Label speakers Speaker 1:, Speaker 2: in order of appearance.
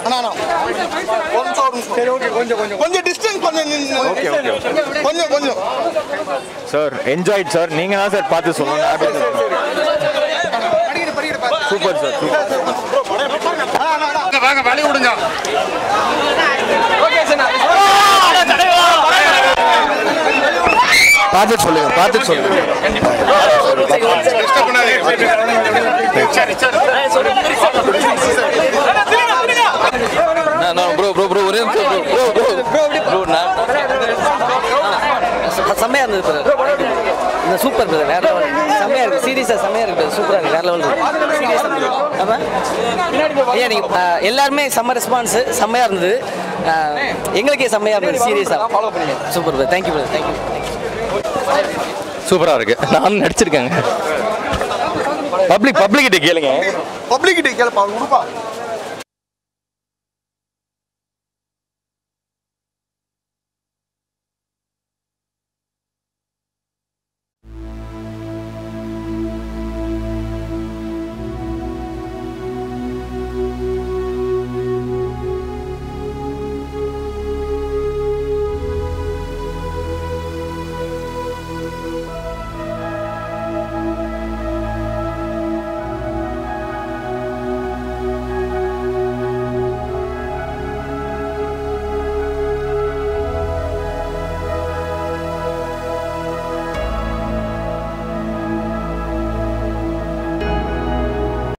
Speaker 1: அண்ணா அண்ணா கொஞ்சம் ஒரு நிமிஷம்.
Speaker 2: சரி ஓகே கொஞ்சம் கொஞ்சம்
Speaker 1: கொஞ்சம் டிஸ்டன்ஸ் கொஞ்சம் நின்னு-
Speaker 3: ஓகே ஓகே
Speaker 1: கொஞ்சம் கொஞ்சம்
Speaker 3: சார் என்ஜாய்ட் சார் நீங்கள் தான் சார் பார்த்து சொல்லணும் சூப்பர் சார்
Speaker 1: வாங்க வழி விடுங்க
Speaker 3: பார்த்து சொல்லுங்க பார்த்து சொல்லுங்க
Speaker 1: டிஸ்டர்ப் பண்ணாதீங்க சரி சரி
Speaker 4: ப்ரோ ப்ரோ ப்ரோ ஒரே ப்ரோ ப்ரோ ப்ரோ ப்ரோ நான்
Speaker 5: செம்மையா இருந்தது brother. இந்த சூப்பர் பிரதர் வேற லெவல் செம்மையா இருக்கு சீரியஸா செம்மையா இருக்கு சூப்பரா இருக்கு வேற லெவல் சீரியஸா ஆமா ஐயா நீங்க ஆ, எல்லாருமே செம்ம ரெஸ்பான்ஸ் செம்மையா இருந்தது ஆ, எங்களுக்கே செம்மையா இருந்தது சீரியஸா ஃபாலோ பண்ணுங்க super brother thank you brother thank you
Speaker 3: சூப்பராக இருக்கு நானும் நடிச்சிருக்கேங்க பப்ளிக் பப்ளிக் கிட்ட கேளுங்க
Speaker 1: பப்ளிக் கிட்ட கேளுப்பா கொடுப்பா